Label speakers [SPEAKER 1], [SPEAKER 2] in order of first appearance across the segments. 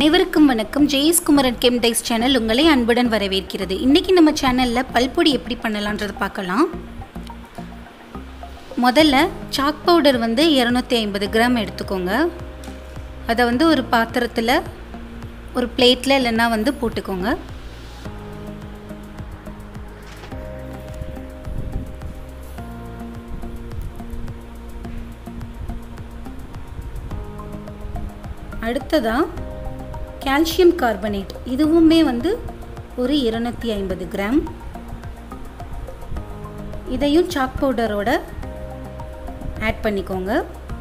[SPEAKER 1] அனைவருக்கும் வணக்கம் ஜெயஸ் குமரன் கெம் டைஸ் சேனல் உங்களை அன்புடன் வரவேற்கிறது இன்றைக்கி நம்ம சேனலில் பல்பொடி எப்படி பண்ணலான்றதை பார்க்கலாம் முதல்ல சாக் பவுடர் வந்து இரநூத்தி ஐம்பது கிராம் எடுத்துக்கோங்க அதை வந்து ஒரு பாத்திரத்தில் ஒரு பிளேட்டில் இல்லைன்னா வந்து போட்டுக்கோங்க அடுத்ததாக கால்சியம் கார்பனேட் இதுவுமே வந்து ஒரு இருநூற்றி ஐம்பது கிராம் இதையும் சாக் பவுடரோட ஆட் பண்ணிக்கோங்க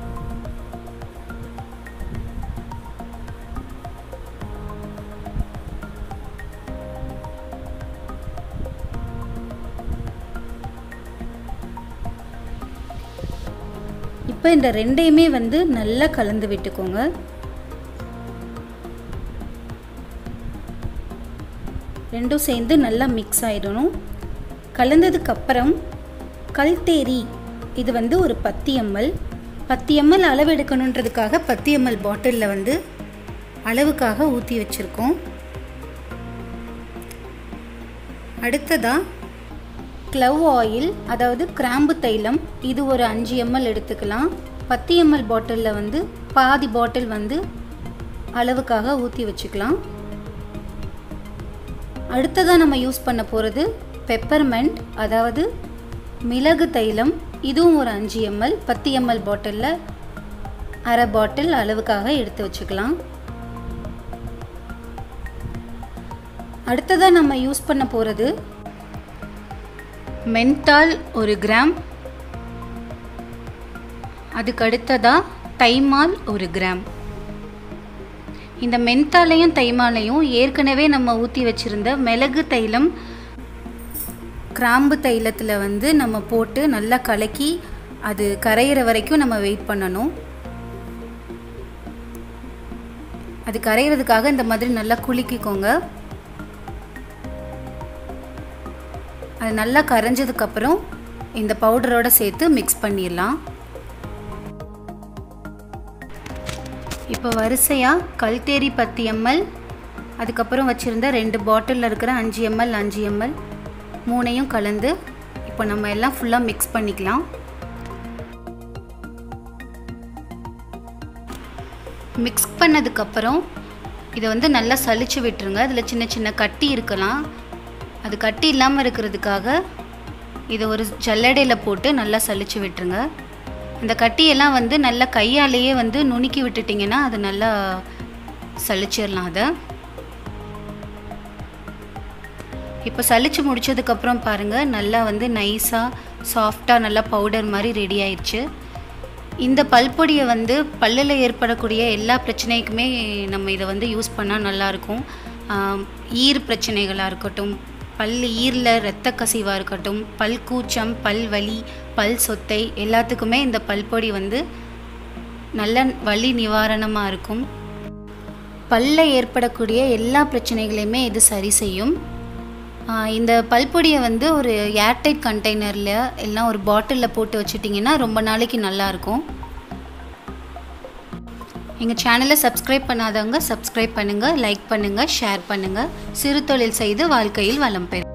[SPEAKER 1] இப்போ இந்த ரெண்டையுமே வந்து நல்லா கலந்து விட்டுக்கோங்க ரெண்டும் சேர்ந்து நல்லா மிக்ஸ் ஆகிடணும் கலந்ததுக்கப்புறம் கல்தேரி இது வந்து ஒரு பத்து எம்எல் பத்து எம்எல் அளவு எடுக்கணுன்றதுக்காக பத்து எம்எல் பாட்டிலில் வந்து அளவுக்காக ஊற்றி வச்சுருக்கோம் அடுத்ததாக க்ளவ் ஆயில் அதாவது கிராம்பு தைலம் இது ஒரு அஞ்சு எம்எல் எடுத்துக்கலாம் பத்து எம்எல் பாட்டிலில் வந்து பாதி பாட்டில் வந்து அளவுக்காக ஊற்றி வச்சுக்கலாம் அடுத்ததாக நம்ம யூஸ் பண்ண போகிறது பெப்பர்மெண்ட் அதாவது மிளகு தைலம் இதுவும் ஒரு அஞ்சு எம்எல் பத்து எம்எல் பாட்டிலில் அரை பாட்டில் அளவுக்காக எடுத்து வச்சுக்கலாம் அடுத்ததாக நம்ம யூஸ் பண்ண போகிறது மென்தால் ஒரு கிராம் அதுக்கு அடுத்ததாக தைமால் ஒரு கிராம் இந்த மென்தாலையும் தைமாலையும் ஏற்கனவே நம்ம ஊற்றி வச்சுருந்த மிளகு தைலம் கிராம்பு தைலத்தில் வந்து நம்ம போட்டு நல்லா கலக்கி அது கரையிற வரைக்கும் நம்ம வெயிட் பண்ணணும் அது கரையிறதுக்காக இந்த மாதிரி நல்லா குலுக்கிக்கோங்க அது நல்லா கரைஞ்சதுக்கப்புறம் இந்த பவுடரோடு சேர்த்து மிக்ஸ் பண்ணிடலாம் இப்போ வரிசையாக கல்தேரி பத்து எம்எல் அதுக்கப்புறம் வச்சுருந்த ரெண்டு பாட்டிலில் இருக்கிற அஞ்சு எம்எல் அஞ்சு எம்எல் மூணையும் கலந்து இப்போ நம்ம எல்லாம் ஃபுல்லாக மிக்ஸ் பண்ணிக்கலாம் மிக்ஸ் பண்ணதுக்கப்புறம் இதை வந்து நல்லா சளிச்சு விட்டுருங்க அதில் சின்ன சின்ன கட்டி இருக்கலாம் அது கட்டி இல்லாமல் இருக்கிறதுக்காக இதை ஒரு ஜல்லடையில் போட்டு நல்லா சளிச்சு விட்டுருங்க அந்த கட்டியெல்லாம் வந்து நல்லா கையாலேயே வந்து நுணுக்கி விட்டுட்டிங்கன்னா அது நல்லா சளிச்சிடலாம் அதை இப்போ சளிச்சு முடிச்சதுக்கப்புறம் பாருங்கள் நல்லா வந்து நைஸாக சாஃப்டாக நல்லா பவுடர் மாதிரி ரெடி ஆயிடுச்சு இந்த பல்பொடியை வந்து பல்லில் ஏற்படக்கூடிய எல்லா பிரச்சனைக்குமே நம்ம இதை வந்து யூஸ் பண்ணால் நல்லாயிருக்கும் ஈர் பிரச்சனைகளாக இருக்கட்டும் பல் ஈரில் இரத்த கசிவாக இருக்கட்டும் பல் கூச்சம் பல் வலி பல் சொத்தை எல்லாத்துக்குமே இந்த பல்பொடி வந்து நல்ல வலி நிவாரணமாக இருக்கும் பல்ல ஏற்படக்கூடிய எல்லா பிரச்சனைகளையுமே இது சரி செய்யும் இந்த பல்பொடியை வந்து ஒரு ஏர்டைட் கண்டெய்னரில் எல்லாம் ஒரு பாட்டிலில் போட்டு வச்சுட்டிங்கன்னா ரொம்ப நாளைக்கு நல்லாயிருக்கும் எங்கள் சேனலை சப்ஸ்கிரைப் பண்ணாதவங்க சப்ஸ்கிரைப் பண்ணுங்கள் லைக் பண்ணுங்கள் ஷேர் பண்ணுங்கள் சிறு தொழில் செய்து வாழ்க்கையில் வளம் பெறும்